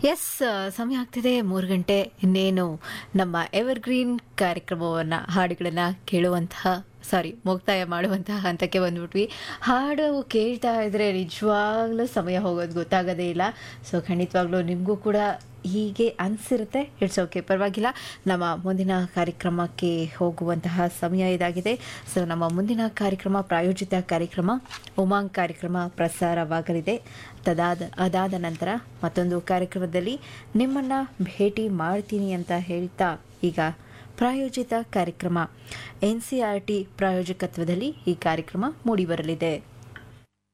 S ಸಮಯ ಆಗ್ತಿದೆ ಮೂರು ಗಂಟೆ ಇನ್ನೇನು ನಮ್ಮ ಎವರ್ಗ್ರೀನ್ ಕಾರ್ಯಕ್ರಮವನ್ನು ಹಾಡುಗಳನ್ನು ಕೇಳುವಂತಹ ಸಾರಿ ಮುಕ್ತಾಯ ಮಾಡುವಂತಹ ಹಂತಕ್ಕೆ ಬಂದ್ಬಿಟ್ವಿ ಹಾಡು ಕೇಳ್ತಾ ಇದ್ರೆ ನಿಜವಾಗ್ಲೂ ಸಮಯ ಹೋಗೋದು ಗೊತ್ತಾಗೋದೇ ಇಲ್ಲ ಸೊ ಖಂಡಿತವಾಗ್ಲೂ ನಿಮಗೂ ಕೂಡ ಹೀಗೆ ಅನಿಸಿರುತ್ತೆ ಇಟ್ಸ್ ಓಕೆ ಪರವಾಗಿಲ್ಲ ನಮ್ಮ ಮುಂದಿನ ಕಾರ್ಯಕ್ರಮಕ್ಕೆ ಹೋಗುವಂತಹ ಸಮಯ ಇದಾಗಿದೆ ಸೊ ನಮ್ಮ ಮುಂದಿನ ಕಾರ್ಯಕ್ರಮ ಪ್ರಾಯೋಜಿತ ಕಾರ್ಯಕ್ರಮ ಉಮಾಂಗ್ ಕಾರ್ಯಕ್ರಮ ಪ್ರಸಾರವಾಗಲಿದೆ ತದಾದ ಅದಾದ ನಂತರ ಮತ್ತೊಂದು ಕಾರ್ಯಕ್ರಮದಲ್ಲಿ ನಿಮ್ಮನ್ನು ಭೇಟಿ ಮಾಡ್ತೀನಿ ಅಂತ ಹೇಳ್ತಾ ಈಗ ಪ್ರಾಯೋಜಿತ ಕಾರ್ಯಕ್ರಮ ಎನ್ ಸಿ ಆರ್ ಟಿ ಪ್ರಾಯೋಜಕತ್ವದಲ್ಲಿ ಈ ಕಾರ್ಯಕ್ರಮ ಮೂಡಿಬರಲಿದೆ